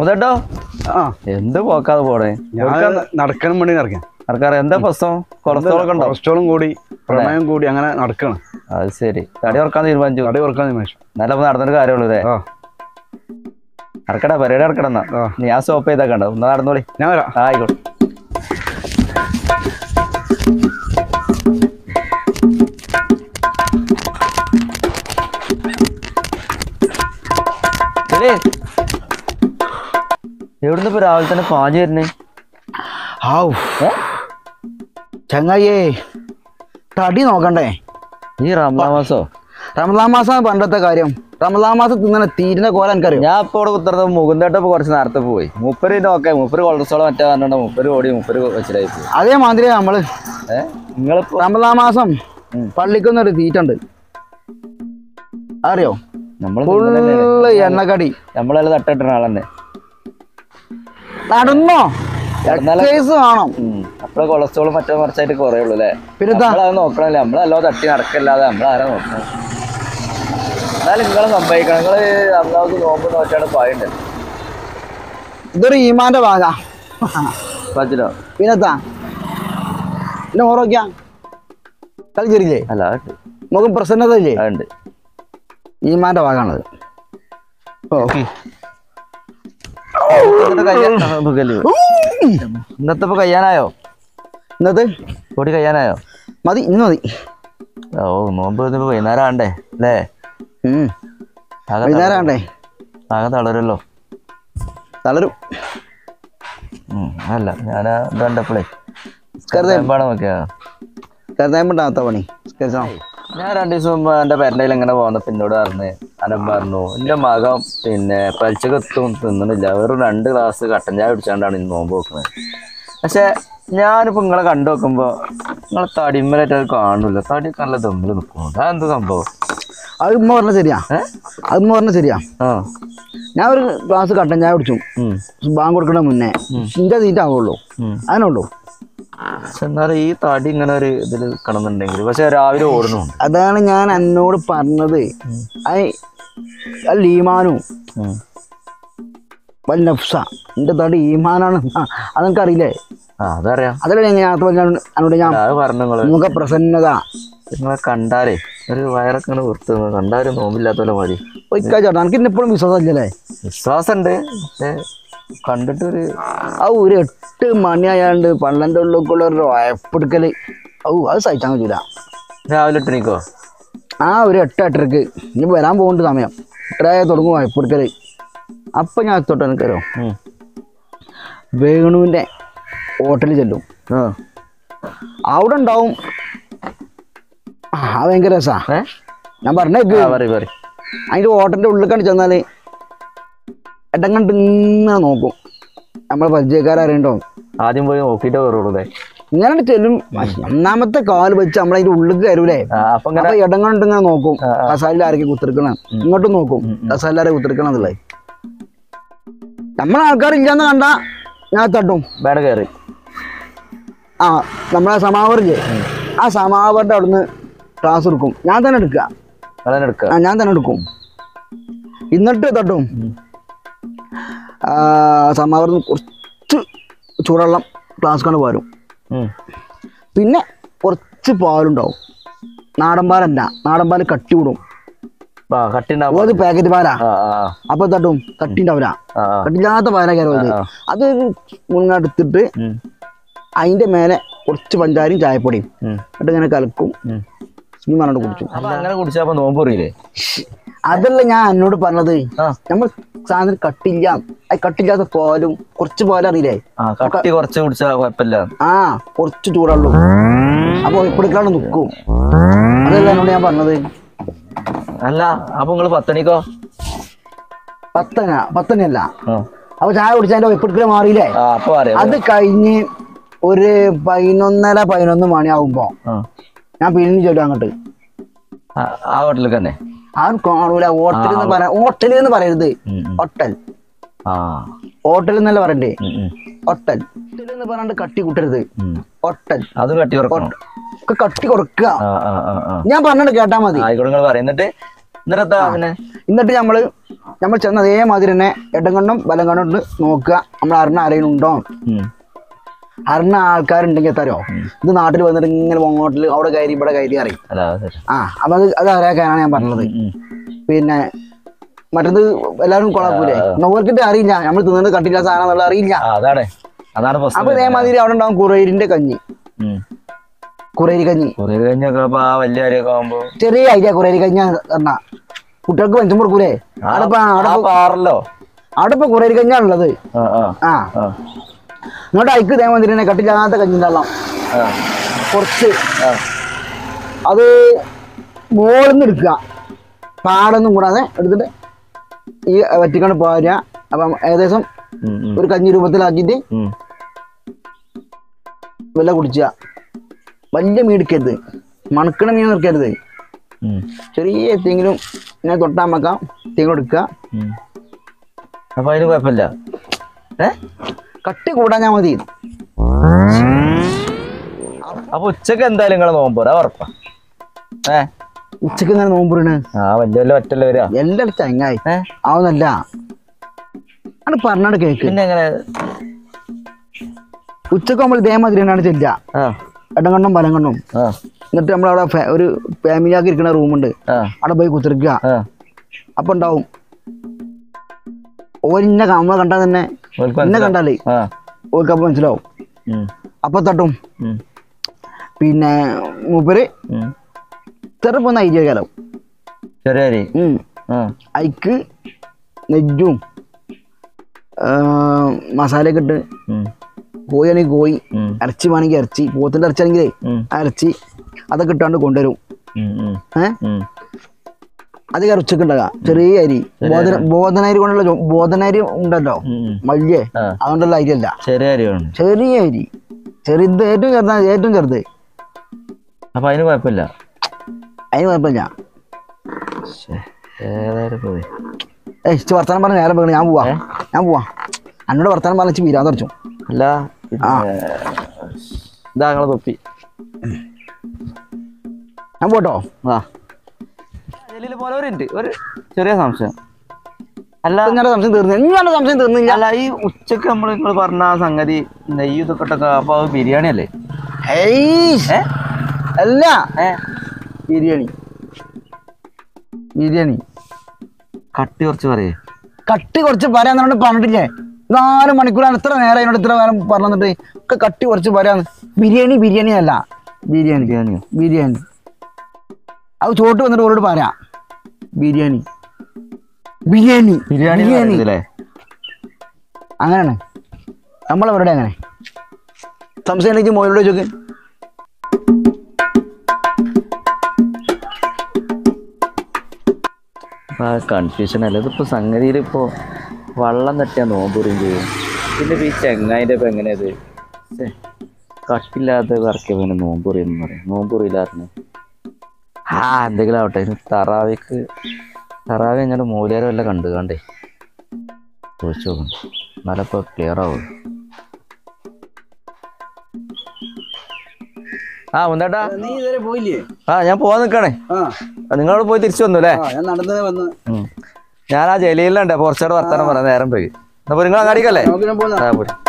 മുതട്ടോ ആ എന്ത് പോക്കാതെ പോണേ ഞാൻ നടക്കണം വേണ്ടി നടക്കാം ആർക്കറിയാം എന്താ പ്രശ്നം കൊളസ്ട്രോൾ ഒക്കെ ഉണ്ടോ കൊളസ്ട്രോളും കൂടി പ്രമേയം കൂടി അങ്ങനെ നടക്കണം അത് ശരി തടി ഉറക്കാൻ തീരുമാനിച്ചു തടി കുറക്കാൻ തീരുമാനിച്ചു എന്നാലും അപ്പൊ നടന്നിട്ട് കാര്യമുള്ളൂ അല്ലേ ആ ഇറക്കടാ പരിപാടി ഇറക്കണം എന്നാ ആ. ഞാൻ സ്റ്റോപ്പ് ചെയ്താ കണ്ടോ ഒന്ന് നടന്നോളി ഞാൻ വരാം ആ, ആയിക്കോട്ടെ എടേ, എവിടുന്ന് ഇപ്പൊ രാവിലെ തന്നെ പാഞ്ഞു വരുന്നേ ഹാവ് ചങ്ങായിയേ തടി നോക്കണ്ടേ ഈ റംസാൻ മാസോ റമദാൻ മാസം പണ്ടത്തെ കാര്യം റമദാൻ മാസം തിന്നണ തീരുന്ന കോല എനിക്കറിയാം ഞാൻ ഇപ്പൊ ഇവിടെ കുത്തിറത് മുകുന്ദേട്ട ഇപ്പൊ കുറച്ച് നേരത്തെ പോയി മുപ്പര് നോക്കെ മുപ്പര് കൊളസ്ട്രോൾ മറ്റേ പറഞ്ഞോ മുപ്പര് ഓടി മുപ്പര് വെച്ചിട്ടായി പോയി അതേമാതിരി നമ്മള് ഏഹ് നിങ്ങളിപ്പോ റമദാൻ മാസം പള്ളിക്കുന്നൊരു തീറ്റുണ്ട് അറിയോ നമ്മള് ഫുള്ള് എണ്ണക്കടി നമ്മളെല്ലാം തട്ടിട്ടുന്ന ആളന്നെ നടന്നോ നടന്നാലേ- എക്സൈസ് വേണം അപ്പഴേ കൊളസ്ട്രോൾ മറ്റേ മറിച്ചായിട്ട് കുറയുള്ളൂ അല്ലേ പിന്നെന്താ? നമ്മളത് നോക്കണല്ലേ നമ്മളല്ലോ തട്ടി നടക്കല്ലാതെ നമ്മളാരാ നോക്കണം എന്നാലും നിങ്ങളെ സംഭവിക്കണം നിങ്ങള് അന്നാൾക്ക് നോമ്പ് നോറ്റാണ് പായുണ്ട് ഇതൊരു ഈമാന്റെ ഭാഗ പറ്റില്ലോ പിന്നെത്താ പിന്നെ ഓറോക്കാ കളി ചെറിയില്ലേ അല്ല അതുണ്ട്. നമുക്ക് പ്രസന്നത ഇല്ലേ അതുണ്ട് ഈമാന്റെ ഭാഗമാണത് ഓ ഇന്നത്തെ കയ്യാ- ആ, സുഖല്ലേ? ഇന്നത്തെ ഇപ്പൊ കയ്യാനായോ ഇന്നത്തെ പൊടി കയ്യാനായോ മതി ഇന്ന് മതി ഓ നോമ്പ് ഇന്നിപ്പോ വൈകുന്നേരം ആണ്ടേ അല്ലേ ഉം. ആകെ വൈകുന്നേരം ആണ്ടേ ആകെ തളരല്ലോ തളരും ഉം, അല്ല ഞാൻ ഇത് കണ്ടപ്പോഴേ കരുതേ. നോക്കിയാ കരുതാമ്പണ്ടാത്ത പണി സ്കെച്ചാ. ഞാൻ രണ്ടു ദിവസം മുമ്പ് എൻ്റെ പെരണ്ടയിൽ ഇങ്ങനെ പോകുന്നപ്പോ എന്നോട് പറഞ്ഞ് അനം പറഞ്ഞു എൻ്റെ മകൻ പിന്നെ പലിച്ചക്കെത്തും തിന്നണില്ല വെറും രണ്ട് ഗ്ലാസ് കട്ടൻ ചായ കുടിച്ചാണ്ടാണ് ഇന്ന് നോമ്പ് വെക്കുന്നത് പക്ഷെ ഞാനിപ്പോ നിങ്ങളെ കണ്ടു നോക്കുമ്പോ നിങ്ങളെ തടിമലായിട്ട് അത് കാണില്ല തടി നല്ല ദമ്മിൽ നിൽക്കുന്നുണ്ട് അതെന്ത് സംഭവം അത് ഉമ്മ പറഞ്ഞ ശരിയാ ഏ അത് ഉമ്മ പറഞ്ഞ ശരിയാ ആ ഞാൻ ഒരു ഗ്ലാസ് കട്ടൻ ചായ കുടിച്ചു ഉം, ബാങ്ക് കൊടുക്കണ മുന്നേ ഇന്റെ തീറ്റ ആവുള്ളൂ ഉം. അതിനുള്ളൂ പക്ഷെ എന്നാലും ഈ തടി ഇങ്ങനെ ഒരു ഇതിൽ കിടന്നുണ്ടെങ്കിൽ പക്ഷെ രാവിലെ ഓടുന്നുണ്ട് അതാണ് ഞാൻ എന്നോട് പറഞ്ഞത് അത് അത് ലീമാനു ഉം. വൽ നഫ്സ എന്റെ തടി ഈമാനാണ് അതെനിക്ക് അറിയില്ലേ ആ അതറിയാം അതല്ലേ ഞാൻ നേരത്തെ പറഞ്ഞ എന്നോട് ഞാൻ അത് പറഞ്ഞു നിങ്ങള് മുഖ പ്രസന്നത നിങ്ങളെ കണ്ടാലേ ഒരു വയറൊക്കെ ഇങ്ങനെ വൃത്തി കണ്ടാലും നോമ്പില്ലാത്ത പോലെ മതി ഒരിക്കൽ ചേട്ടാ എനിക്ക് ഇന്നെപ്പോഴും വിശ്വാസം ഇല്ലല്ലേ വിശ്വാസമുണ്ട് പക്ഷെ കണ്ടിട്ട് ഒരു ആ ഒരു എട്ട് മണിയായാണ്ട് പന്ത്രണ്ട് ഉള്ളിലേക്കുള്ള ഒരു വയപ്പെടുക്കൽ ഔ അത് സഹിച്ചാൽ പറ്റൂല രാവിലെ ഇട്ടിനിക്കോ ആ ഒരു എട്ട് എട്ടരക്ക് ഇനി വരാൻ പോകുന്നുണ്ട് സമയം എട്ടരയായ തുടങ്ങും വയപ്പെടുക്കൽ അപ്പം ഞാൻ തൊട്ട് എനിക്കറിയോ വേണുവിൻ്റെ ഹോട്ടലിൽ ചെല്ലും അവിടെ ഉണ്ടാവും ആ ഭയങ്കര രസാ ഏ ഞാൻ പറഞ്ഞേക്ക് ആ പറയും പറയും അതിൻ്റെ ഹോട്ടലിൻ്റെ ഉള്ളിൽ ചെന്നാൽ ഇടം കണ്ട് ഇങ്ങനെ നോക്കും നമ്മളെ പരിചയക്കാരറിയണ്ടോ ആദ്യം പോയി നോക്കിയിട്ട് കയറുള്ളൂ അല്ലേ ഇങ്ങനെ ചെല്ലും ഒന്നാമത്തെ കാല് വെച്ച് നമ്മളതിൻ്റെ ഉള്ളിൽ കയറൂലേ ആ അപ്പൊ ഇങ്ങനെ അപ്പൊ ഇടം കണ്ട് ഇങ്ങനെ നോക്കും കസാലിൽ ആരൊക്കെ കുത്തിരിക്കണം ഇങ്ങോട്ടും നോക്കും കസാലിൽ ആരെ കുത്തിരിക്കണം എന്നുള്ളത് നമ്മളെ ആൾക്കാരില്ലാന്ന് കണ്ട ഞാൻ തട്ടും വേട കയറി ആ നമ്മളെ സമാവറില്ലേ ആ സമാവറിന്റെ അവിടുന്ന് ക്ലാസ് എടുക്കും ഞാൻ തന്നെ എടുക്കുക അങ്ങനെ എടുക്കുക ആ ഞാൻ തന്നെ എടുക്കും എന്നിട്ട് തട്ടും ആ, സമാവറിന് കുറച്ച് ചൂടുവെള്ളം ക്ലാസ് കൊണ്ട് പോരും ഉം. പിന്നെ കുറച്ച് പാലുണ്ടാവും നാടൻ പാലല്ല നാടൻ പാല് കട്ടി വിടും ആ കട്ടിണ്ടാവും അത് പാക്കറ്റ് പാലാ ആ ആ അപ്പൊ തട്ടും കട്ടിണ്ടാവില്ല ആ ആ കട്ടില്ലാത്ത പാല കയറുന്നത് ആ. അത് മുങ്ങെടുത്തിട്ട് ഉം. അതിന്റെ മേലെ കുറച്ച് പഞ്ചാരയും ചായപ്പൊടിയും ഉം. എന്നിട്ട് ഇങ്ങനെ കലക്കും ഉം. സ്മീ പറഞ്ഞിട്ട് കുടിച്ചു അപ്പൊ അങ്ങനെ കുടിച്ചപ്പോ നോമ്പ് അറിയില്ലേ അതല്ല ഞാൻ എന്നോട് പറഞ്ഞത് ആ. നമ്മൾ സാധനം കട്ടില്ല അത് കട്ടില്ലാത്ത പാലും കുറച്ച് പാലും അറിയില്ലേ ആ കട്ടി കുറച്ച് കുടിച്ചാ കുഴപ്പമില്ല ആ കുറച്ച് ചൂടുള്ളൂ അപ്പൊ ഇപ്പിടിക്കാണ്ട് നിൽക്കും അതല്ല എന്നോട് ഞാൻ പറഞ്ഞത് അല്ല അപ്പൊ നിങ്ങള് പത്തണിക്കോ പത്തന പത്തനല്ല ആ അപ്പൊ ചായ കുടിച്ചതിന്റെ ഇപ്പിടിക്കൽ മാറിയില്ലേ ആ അപ്പൊ അറിയാം അത് കഴിഞ്ഞ് ഒരു പതിനൊന്നര പതിനൊന്ന് മണിയാവുമ്പോ ആ ഞാൻ പിരിഞ്ഞു ചൊല്ലും അങ്ങോട്ട് ആ, ആ ഹോട്ടലിൽ തന്നെ അവൻ കാണൂല ഹോട്ടൽ എന്ന് പറയാ ഹോട്ടൽ എന്ന് പറയരുത് ഉം, ഉം. ഹോട്ടൽ ആ ഹോട്ടൽ എന്നല്ല പറയണ്ടേ ഉം, ഉം, ഹോട്ടൽ ഹോട്ടൽ എന്ന് പറഞ്ഞാണ്ട് കട്ടി കൂട്ടരുത് ഉം. ഹോട്ടൽ അതും കട്ടി കുറക്കണം ഒക്കെ കട്ടി കൊടുക്കുക ആ ആ ആ ആ ഞാൻ പറഞ്ഞിട്ട് കേട്ടാ മതി ആയിക്കോട്ടെ നിങ്ങൾ പറയും എന്നിട്ട് എന്നിട്ട് പിന്നെ എന്നിട്ട് നമ്മള് നമ്മൾ ചെന്ന അതേമാതിരി തന്നെ ഇടം കണ്ണും വലം കണ്ണും ഉണ്ട് നോക്കുക നമ്മൾ അറിഞ്ഞ ആരെങ്കിലും ഉണ്ടോ ഉം. അറിഞ്ഞ ആൾക്കാരുണ്ടെങ്കിൽ തരോ ഇത് നാട്ടിൽ വന്നിട്ട് ഇങ്ങനെ അങ്ങോട്ടിൽ അവിടെ കയറി ഇവിടെ കയറി അറിയും അല്ല അത് ശരി. ആ അപ്പം അത് അത് അറിയാക്കാനാണ് ഞാൻ പറഞ്ഞത് ഉം. പിന്നെ മറ്റത് എല്ലാവരും കൊളാക്കൂലേ നോർക്കിട്ട് അറിയില്ല നമ്മൾ തിന്നിട്ട് കട്ടില്ല സാധനം എന്നുള്ള അറിയില്ല ആ, അതാണ് അതാണ് പ്രശ്നം അപ്പൊ ഇതേമാതിരി അവിടെ ഉണ്ടാവും കുറേരിന്റെ കഞ്ഞി ഉം. കുറേരി കഞ്ഞി കുറേ കഴിഞ്ഞൊക്കെ അപ്പൊ ആ വലിയ കാര്യമൊക്കെ ആവുമ്പോ ചെറിയ ഐഡിയ കുറേരി കഞ്ഞി പറഞ്ഞ കുട്ടികൾക്ക് പഞ്ചം കൊടുക്കൂലേ അവിടെ ഇപ്പൊ അവിടെ ആ ഇപ്പൊ- പാറല്ലോ അവിടെ ഇപ്പൊ കുറേരി കഞ്ഞാണുള്ളത് ആ ആ ആ ആ ഇങ്ങോട്ട് അയക്ക് ഇതേമാതിരി തന്നെ കട്ടില്ലാത്ത കഞ്ഞി ഉണ്ടാവാം ആ കുറച്ച് ആ അത് മുകളിൽ നിന്ന് എടുക്കുക പാടൊന്നും കൂടാതെ എടുത്തിട്ട് ഈ വറ്റിക്കൊണ്ട് പോരുക അപ്പം ഏകദേശം ഉം, ഉം, ഒരു കഞ്ഞി രൂപത്തിലാക്കിയിട്ട് ഉം. വെല്ല കുടിക്കുക വലിയ മീൻ എടുക്കരുത് മണക്കണ മീൻ നിൽക്കരുത് ഉം, ചെറിയ എന്തെങ്കിലും ഇങ്ങനെ തൊട്ടാൻ വെക്കാം എന്തെങ്കിലും എടുക്കുക ഉം. അപ്പൊ അതിന് കുഴപ്പമില്ല ഏ കട്ടി കൂടാൻ ഞാൻ മതി അപ്പൊ ഉച്ചക്ക് എന്തായാലും നിങ്ങളെ നോമ്പോരാ ഉറപ്പാ ഏ ഉച്ചക്ക് ഇങ്ങനെ നോമ്പുറിന് ആ വലിയ വലിയ ഒറ്റല്ല വരാ എല്ലാം ചങ്ങായി ഏ ആവുന്നല്ല അത് പറഞ്ഞാട് കേക്ക് പിന്നെ എങ്ങനെ ഉച്ചക്ക് നമ്മൾ ഇതേമാതിരി തന്നെയാണ് ചെല്ലുക ആ ഇടങ്കണ്ണും വലങ്കണ്ണും ആ എന്നിട്ട് നമ്മളവിടെ ഫെ- ഒരു ഫാമിലി ആക്കി ഇരിക്കുന്ന റൂമുണ്ട് ആ അവിടെ പോയി കുത്തിരിക്കുക ആ അപ്പൊ ഉണ്ടാവും ഓരിന്നെ നമ്മളെ കണ്ടാൽ തന്നെ ഓൽക്ക് എന്നെ മനസ്സിലാവും. കണ്ടാലേ ആ ഓർക്ക് അപ്പം മനസ്സിലാവും ഉം, അപ്പൊ തട്ടും ഉം, പിന്നെ മൂപ്പര് ഉം. ചെറുപ്പം ഐഡിയ കാലം ചെറിയ അരി ആ അയക്ക് നെജ്ജും ആ, മസാലയൊക്കെ ഇട്ട് ഉം, കോഴിയാണെങ്കിൽ കോഴി ഉം, ഇറച്ചി വേണമെങ്കിൽ ഇറച്ചി പോത്തിൻ്റെ ഇറച്ചി ആണെങ്കിലേ ഉം, ആ ഇറച്ചി അതൊക്കെ ഇട്ടാണ്ട് കൊണ്ടുവരും ഉം, ഉം, ഏ ഉം. അത് കറി ഉച്ചക്ക് ഉണ്ടാകാം ചെറിയ അരി ബോധന ബോധനരി കൊണ്ടുള്ള ചോ- ബോധനരി ഉണ്ടല്ലോ ഉം, ഉം. വലിയ ആ. അതുകൊണ്ടുള്ള അരി അല്ല ചെറിയ അരിയാണ് ചെറിയ അരി ചെറുത് ഏറ്റവും ചെറുതാണ് ഏറ്റവും ചെറുത് അപ്പൊ അതിന് കുഴപ്പമില്ല അതിന് കുഴപ്പമില്ല ഏതായാലും പോയി ഏയ് ഇച്ച് വർത്താനം പറഞ്ഞ നേരം പോകണം ഞാൻ പോവാ ഞാൻ പോവാ എന്നോട് വർത്താനം പറഞ്ഞ് വീരാൻ തുടച്ചു അല്ല പിന്നെ ഇതാ നിങ്ങളെ തൊപ്പി ഞാൻ പോട്ടോ ആ ജലീല് പോലെ ഒരു മിനിറ്റ് ഒരു ചെറിയ സംശയം അല്ല ഞാൻ സംശയം തീർന്നു നിങ്ങളുടെ സംശയം തീർന്നില്ല അല്ല ഈ ഉച്ചക്ക് നമ്മൾ നിങ്ങൾ പറഞ്ഞ ആ സംഗതി നെയ്യ് ഇതൊക്കെ ഇട്ടൊക്കെ അപ്പൊ അത് ബിരിയാണി അല്ലേ ഏയ് ഏ അല്ല ഏ ബിരിയാണി ബിരിയാണി കട്ടി കുറച്ച് പറയേ കട്ടി കുറച്ച് പറയാന്ന് പറഞ്ഞിട്ടില്ലേ നാല് മണിക്കൂറാണ് എത്ര നേരം അതിനോട് ഇത്ര നേരം പറഞ്ഞിട്ട് ഒക്കെ കട്ടി കുറച്ച് പറയാന്ന് ബിരിയാണി ബിരിയാണി അല്ല ബിരിയാണി ബിരിയാണിയോ ബിരിയാണി അത് ചോട്ട് വന്നിട്ട് ഓരോട് പറയാം ബിരിയാണി ബിരിയാണി ബിരിയാണി അല്ലേ അങ്ങനെയാണ് നമ്മളവരുടെ അങ്ങനെ സംശയം ഉണ്ടെങ്കിൽ മോയിലൂടെ ചോക്ക് ആ കൺഫ്യൂഷൻ അല്ല ഇതിപ്പോ സംഗതിയിൽ ഇപ്പോ വള്ളം തട്ടിയാ നോമ്പുറിയും ചെയ്യും പിന്നെ ഇപ്പൊ ഈ ചെങ്ങായിന്റെ ഇപ്പൊ എങ്ങനെയത് ഛെ, കട്ടില്ലാത്ത കറക്കിയ പിന്നെ നോമ്പുറിയെന്ന് പറയും നോമ്പുറിയില്ലായിരുന്നു ആ എന്തെങ്കിലും ആവട്ടെ ഇനി തറാവിക്ക് തറാവി കഴിഞ്ഞാൽ മൂലേരം വല്ല കണ്ടു കണ്ടേ ചോദിച്ചു നോക്കണം എന്നാലേ ഇപ്പൊ ക്ലിയർ ആവുള്ളൂ ആ ഒന്നേട്ടാ നീ ഇതുവരെ പോയില്ലേ ആ ഞാൻ പോവാൻ നിൽക്കണേ ആ നിങ്ങളോട് പോയി തിരിച്ചു വന്നു അല്ലേ ഞാൻ നടന്നേ വന്ന് ഉം. ഞാൻ ആ ജലീലുണ്ട് കുറച്ചുകൂടെ വർത്താനം പറയാം നേരം പോയി അപ്പൊ നിങ്ങൾ അങ്ങാടിക്കല്ലേ നോക്കി ഞാൻ പോന്നാ ആ പോയി